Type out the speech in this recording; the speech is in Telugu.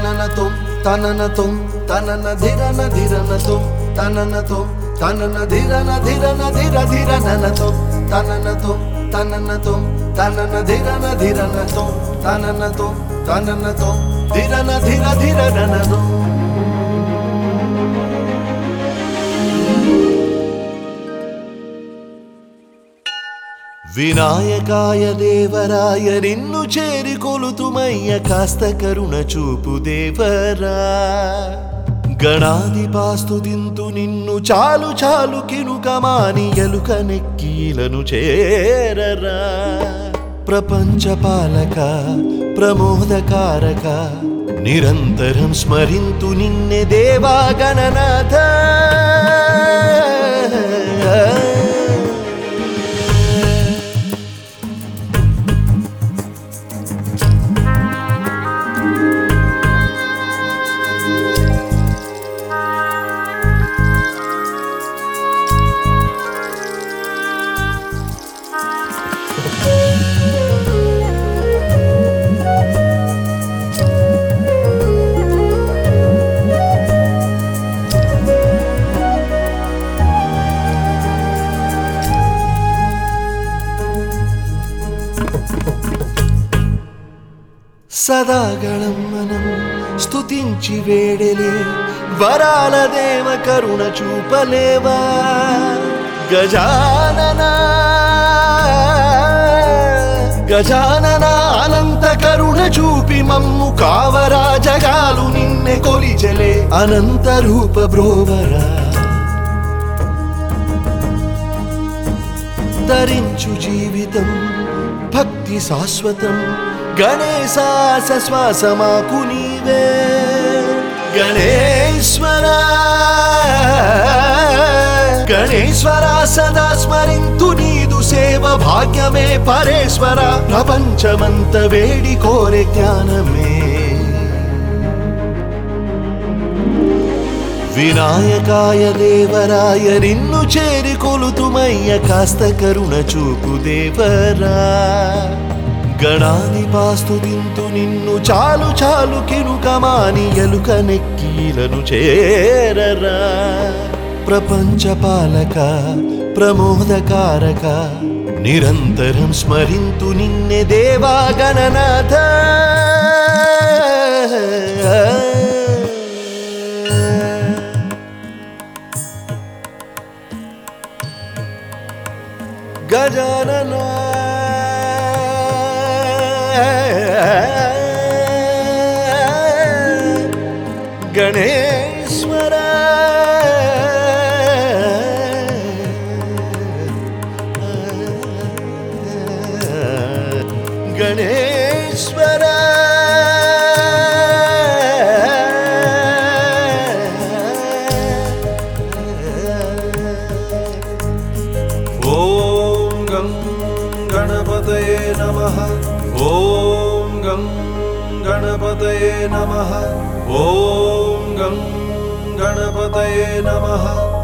తననతో తననతో తనన ధిరన ధిరనతో తననతో తనన ధిరన ధిరన ధిర ధిర ననతో తననతో తననతో తనన ధిరన ధిరనతో తననతో తననతో ధిరన ధిర ధిర ననతో వినాయకాయ దేవరాయ నిన్ను చేరి కొలుతుమయ్య కాస్త కరుణ చూపు దేవరా గణాధిపాస్తు దింతు నిన్ను చాలు చాలు కినుకమాని ఎలుక నెక్కీలను చేరరా ప్రపంచ పాలక ప్రమోదకారక నిరంతరం స్మరింతు నిన్నె దేవా గణనాథ సదాగళం మనం స్తుతించి వేడలే వరాల దేవ కరుణ చూపలేవా గజానన గజానన అనంత కరుణ చూపి మమ్ము కావరా జగాలు నిన్నె కొలిచలే అనంత రూప బ్రోవరా ధరించు జీవితం భక్తి శాశ్వతం గణేశాస శ్వాస మాకు నీవే గణేశ్వర గణేశ్వర సదా స్మరింతు నీదు సేవ భాగ్యమే పరేశ్వర ప్రపంచమంత వేడి కోరే జ్ఞానమే వినాయకాయ దేవరాయ నిన్ను చేరి కొలుతుమయ్య కాస్త కరుణ చూపు దేవరా గణాధిపాస్తు దింతు నిన్ను చాలు చాలు కినుకమాని ఎలుక నెక్కీలను చేరరా ప్రపంచ పాలక ప్రమోదకారక నిరంతరం స్మరింతు నిన్నె దేవా గణనాథ గజానన గణేశ్వర గణేశ్వర ॐ गं गणपतये नमः ॐ गं गणपतये नमः ॐ गं गणपतये नमः